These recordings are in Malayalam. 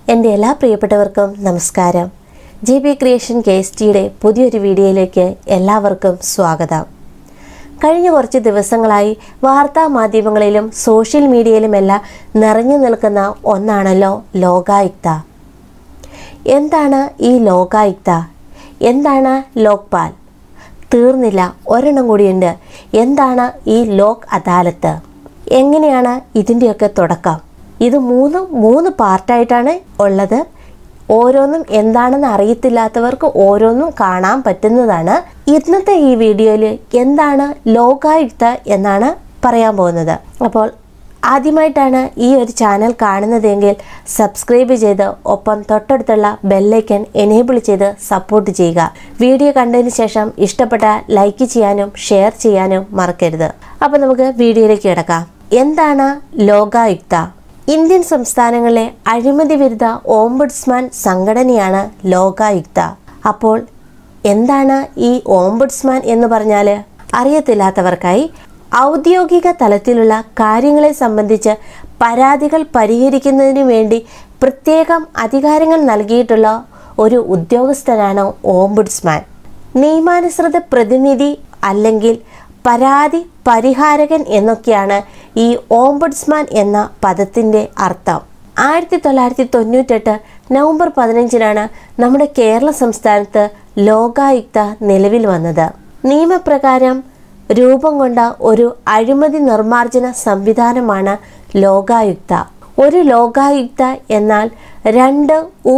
എൻ്റെ എല്ലാ പ്രിയപ്പെട്ടവർക്കും നമസ്കാരം J B creation K S ടിയുടെ പുതിയൊരു വീഡിയോയിലേക്ക് എല്ലാവർക്കും സ്വാഗതം കഴിഞ്ഞ കുറച്ച് ദിവസങ്ങളായി വാർത്താ മാധ്യമങ്ങളിലും സോഷ്യൽ മീഡിയയിലുമെല്ലാം നിറഞ്ഞു നിൽക്കുന്ന ഒന്നാണല്ലോ ലോകായുക്ത എന്താണ് ഈ ലോകായുക്ത എന്താണ് ലോക്പാൽ തീർന്നില്ല ഒരെണ്ണം കൂടിയുണ്ട് എന്താണ് ഈ ലോക് അദാലത്ത് എങ്ങനെയാണ് ഇതിൻ്റെയൊക്കെ തുടക്കം ഇത് മൂന്നും മൂന്ന് പാർട്ടായിട്ടാണ് ഉള്ളത് ഓരോന്നും എന്താണെന്ന് അറിയത്തില്ലാത്തവർക്ക് ഓരോന്നും കാണാൻ പറ്റുന്നതാണ് ഇന്നത്തെ ഈ വീഡിയോയിൽ എന്താണ് ലോകായുക്ത എന്നാണ് പറയാൻ പോകുന്നത് അപ്പോൾ ആദ്യമായിട്ടാണ് ഈ ഒരു ചാനൽ കാണുന്നതെങ്കിൽ സബ്സ്ക്രൈബ് ചെയ്ത് ഒപ്പം തൊട്ടടുത്തുള്ള ബെല്ലൈക്കൻ എനേബിൾ ചെയ്ത് സപ്പോർട്ട് ചെയ്യുക വീഡിയോ കണ്ടതിന് ശേഷം ഇഷ്ടപ്പെട്ട ലൈക്ക് ചെയ്യാനും ഷെയർ ചെയ്യാനും മറക്കരുത് അപ്പോൾ നമുക്ക് വീഡിയോയിലേക്ക് കിടക്കാം എന്താണ് ലോകായുക്ത ഇന്ത്യൻ സംസ്ഥാനങ്ങളിലെ അഴിമതി വിരുദ്ധ ഓംബുഡ്സ്മാൻ സംഘടനയാണ് ലോകായുക്ത അപ്പോൾ എന്താണ് ഈ ഓംബുഡ്സ്മാൻ എന്ന് പറഞ്ഞാൽ അറിയത്തില്ലാത്തവർക്കായി ഔദ്യോഗിക തലത്തിലുള്ള കാര്യങ്ങളെ സംബന്ധിച്ച് പരാതികൾ പരിഹരിക്കുന്നതിനു വേണ്ടി പ്രത്യേകം അധികാരങ്ങൾ നൽകിയിട്ടുള്ള ഒരു ഉദ്യോഗസ്ഥനാണ് ഓംബുഡ്സ്മാൻ നിയമാനുസൃത പ്രതിനിധി അല്ലെങ്കിൽ പരാതി പരിഹാരകൻ എന്നൊക്കെയാണ് ഈ ഓംബുഡ്സ്മാൻ എന്ന പദത്തിൻ്റെ അർത്ഥം ആയിരത്തി തൊള്ളായിരത്തി തൊണ്ണൂറ്റെട്ട് നവംബർ പതിനഞ്ചിനാണ് നമ്മുടെ കേരള സംസ്ഥാനത്ത് ലോകായുക്ത നിലവിൽ വന്നത് നിയമപ്രകാരം രൂപം കൊണ്ട ഒരു അഴിമതി നിർമ്മാർജ്ജന സംവിധാനമാണ് ലോകായുക്ത ഒരു ലോകായുക്ത എന്നാൽ രണ്ട്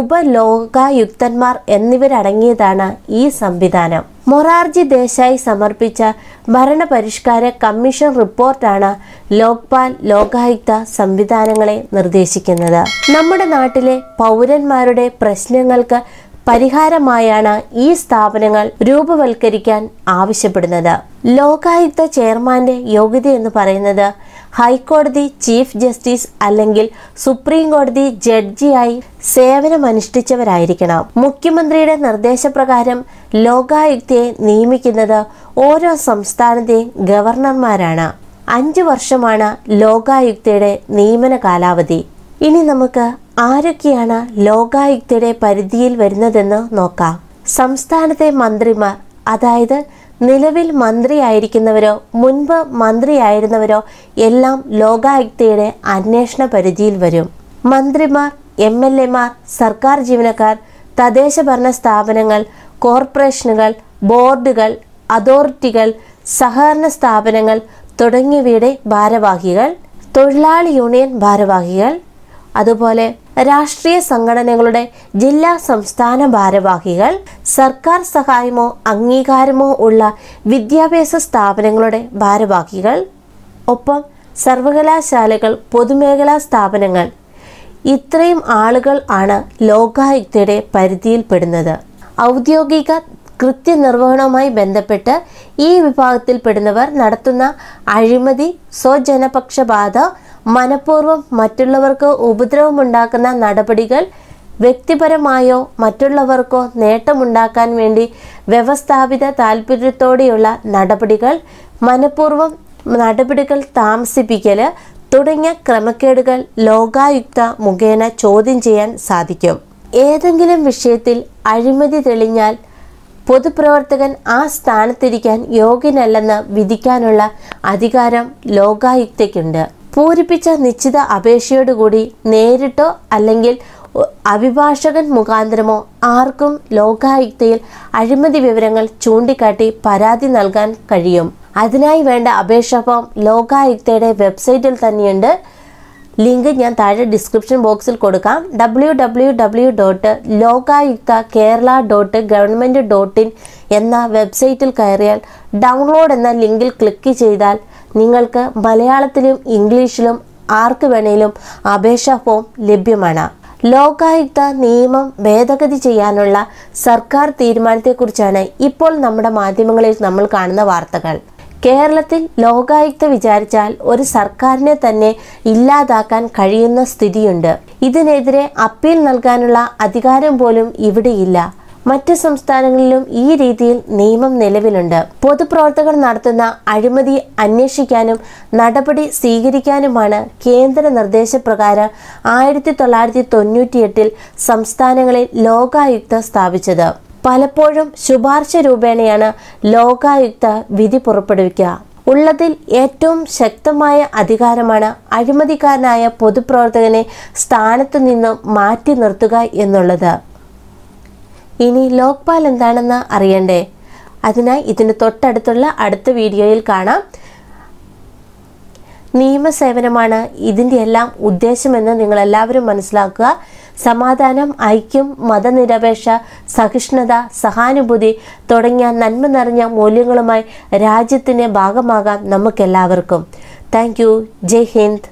ഉപലോകായുക്തന്മാർ എന്നിവരടങ്ങിയതാണ് ഈ സംവിധാനം മൊറാർജി ദേശായി സമർപ്പിച്ച ഭരണപരിഷ്കാര കമ്മീഷൻ റിപ്പോർട്ടാണ് ലോക്പാൽ ലോകായുക്ത സംവിധാനങ്ങളെ നിർദ്ദേശിക്കുന്നത് നമ്മുടെ നാട്ടിലെ പൗരന്മാരുടെ പ്രശ്നങ്ങൾക്ക് പരിഹാരമായാണ് ഈ സ്ഥാപനങ്ങൾ രൂപവൽക്കരിക്കാൻ ആവശ്യപ്പെടുന്നത് ലോകായുക്ത ചെയർമാന്റെ യോഗ്യത എന്ന് പറയുന്നത് ഹൈക്കോടതി ചീഫ് ജസ്റ്റിസ് അല്ലെങ്കിൽ സുപ്രീം കോടതി ജഡ്ജിയായി സേവനമനുഷ്ഠിച്ചവരായിരിക്കണം മുഖ്യമന്ത്രിയുടെ നിർദ്ദേശപ്രകാരം ലോകായുക്തയെ നിയമിക്കുന്നത് ഓരോ സംസ്ഥാനത്തെയും ഗവർണർമാരാണ് അഞ്ചു വർഷമാണ് ലോകായുക്തയുടെ നിയമന കാലാവധി ഇനി നമുക്ക് ആരൊക്കെയാണ് ലോകായുക്തയുടെ പരിധിയിൽ വരുന്നതെന്ന് നോക്കാം സംസ്ഥാനത്തെ മന്ത്രിമാർ അതായത് നിലവിൽ മന്ത്രിയായിരിക്കുന്നവരോ മുൻപ് മന്ത്രിയായിരുന്നവരോ എല്ലാം ലോകായുക്തയുടെ അന്വേഷണ പരിധിയിൽ വരും മന്ത്രിമാർ എം എൽ എമാർ സർക്കാർ ജീവനക്കാർ തദ്ദേശ ഭരണ സ്ഥാപനങ്ങൾ കോർപ്പറേഷനുകൾ ബോർഡുകൾ അതോറിറ്റികൾ സഹകരണ സ്ഥാപനങ്ങൾ തുടങ്ങിയവയുടെ ഭാരവാഹികൾ തൊഴിലാളി യൂണിയൻ ഭാരവാഹികൾ അതുപോലെ രാഷ്ട്രീയ സംഘടനകളുടെ ജില്ലാ സംസ്ഥാന ഭാരവാഹികൾ സർക്കാർ സഹായമോ അംഗീകാരമോ ഉള്ള വിദ്യാഭ്യാസ സ്ഥാപനങ്ങളുടെ ഭാരവാഹികൾ ഒപ്പം സർവകലാശാലകൾ പൊതുമേഖലാ സ്ഥാപനങ്ങൾ ഇത്രയും ആളുകൾ ആണ് ലോകായുക്തയുടെ പരിധിയിൽപ്പെടുന്നത് ഔദ്യോഗിക കൃത്യനിർവഹണവുമായി ബന്ധപ്പെട്ട് ഈ വിഭാഗത്തിൽപ്പെടുന്നവർ നടത്തുന്ന അഴിമതി സ്വജനപക്ഷപാത മനഃപൂർവ്വം മറ്റുള്ളവർക്ക് ഉപദ്രവമുണ്ടാക്കുന്ന നടപടികൾ വ്യക്തിപരമായോ മറ്റുള്ളവർക്കോ നേട്ടമുണ്ടാക്കാൻ വേണ്ടി വ്യവസ്ഥാപിത താല്പര്യത്തോടെയുള്ള നടപടികൾ മനഃപൂർവ്വം നടപടികൾ താമസിപ്പിക്കൽ തുടങ്ങിയ ക്രമക്കേടുകൾ ലോകായുക്ത മുഖേന ചോദ്യം ചെയ്യാൻ സാധിക്കും ഏതെങ്കിലും വിഷയത്തിൽ അഴിമതി തെളിഞ്ഞാൽ പൊതുപ്രവർത്തകൻ ആ സ്ഥാനത്തിരിക്കാൻ യോഗ്യനല്ലെന്ന് വിധിക്കാനുള്ള അധികാരം ലോകായുക്തയ്ക്കുണ്ട് പൂരിപ്പിച്ച നിശ്ചിത അപേക്ഷയോടുകൂടി നേരിട്ടോ അല്ലെങ്കിൽ അഭിഭാഷകൻ മുഖാന്തരമോ ആർക്കും ലോകായുക്തയിൽ അഴിമതി വിവരങ്ങൾ ചൂണ്ടിക്കാട്ടി പരാതി നൽകാൻ കഴിയും അതിനായി വേണ്ട അപേക്ഷ ഫോം ലോകായുക്തയുടെ വെബ്സൈറ്റിൽ തന്നെയുണ്ട് ലിങ്ക് ഞാൻ താഴെ ഡിസ്ക്രിപ്ഷൻ ബോക്സിൽ കൊടുക്കാം W W W dot Lokayukta Kerala dot government dot in എന്ന വെബ്സൈറ്റിൽ കയറിയാൽ ഡൗൺലോഡ് എന്ന ലിങ്കിൽ ക്ലിക്ക് ചെയ്താൽ നിങ്ങൾക്ക് മലയാളത്തിലും ഇംഗ്ലീഷിലും ആർക്ക് വേണേലും അപേക്ഷാ ഫോം ലഭ്യമാണ് ലോകായുക്ത നിയമം ഭേദഗതി ചെയ്യാനുള്ള സർക്കാർ തീരുമാനത്തെക്കുറിച്ചാണ് ഇപ്പോൾ നമ്മുടെ മാധ്യമങ്ങളിൽ നമ്മൾ കാണുന്ന വാർത്തകൾ കേരളത്തിൽ ലോകായുക്ത വിചാരിച്ചാൽ ഒരു സർക്കാരിനെ തന്നെ ഇല്ലാതാക്കാൻ കഴിയുന്ന സ്ഥിതിയുണ്ട് ഇതിനെതിരെ അപ്പീൽ നൽകാനുള്ള അധികാരം പോലും ഇവിടെയില്ല മറ്റ് സംസ്ഥാനങ്ങളിലും ഈ രീതിയിൽ നിയമം നിലവിലുണ്ട് പൊതുപ്രവർത്തകർ നടത്തുന്ന അഴിമതി അന്വേഷിക്കാനും നടപടി സ്വീകരിക്കാനുമാണ് കേന്ദ്ര നിർദ്ദേശപ്രകാരം ആയിരത്തി തൊള്ളായിരത്തി തൊണ്ണൂറ്റിയെട്ടിൽ സംസ്ഥാനങ്ങളിൽ ലോകായുക്ത സ്ഥാപിച്ചത് പലപ്പോഴും ശുപാർശ രൂപേണയാണ് ലോകായുക്ത വിധി പുറപ്പെടുവിക്കുക ഉള്ളതിൽ ഏറ്റവും ശക്തമായ അധികാരമാണ് അഴിമതിക്കാരനായ പൊതുപ്രവർത്തകനെ സ്ഥാനത്തു നിന്നും മാറ്റി നിർത്തുക എന്നുള്ളത് ഇനി ലോക്പാൽ എന്താണെന്ന് അറിയണ്ടേ അതിനായി ഇതിന് തൊട്ടടുത്തുള്ള അടുത്ത വീഡിയോയിൽ കാണാം നിയമസേവനമാണ് ഇതിൻ്റെ എല്ലാം ഉദ്ദേശമെന്ന് നിങ്ങൾ എല്ലാവരും മനസ്സിലാക്കുക സമാധാനം ഐക്യം മതനിരപേക്ഷ സഹിഷ്ണുത സഹാനുഭൂതി തുടങ്ങിയ നന്മ നിറഞ്ഞ മൂല്യങ്ങളുമായി രാജ്യത്തിൻ്റെ ഭാഗമാകാം നമുക്കെല്ലാവർക്കും താങ്ക് യു ജയ് ഹിന്ദ്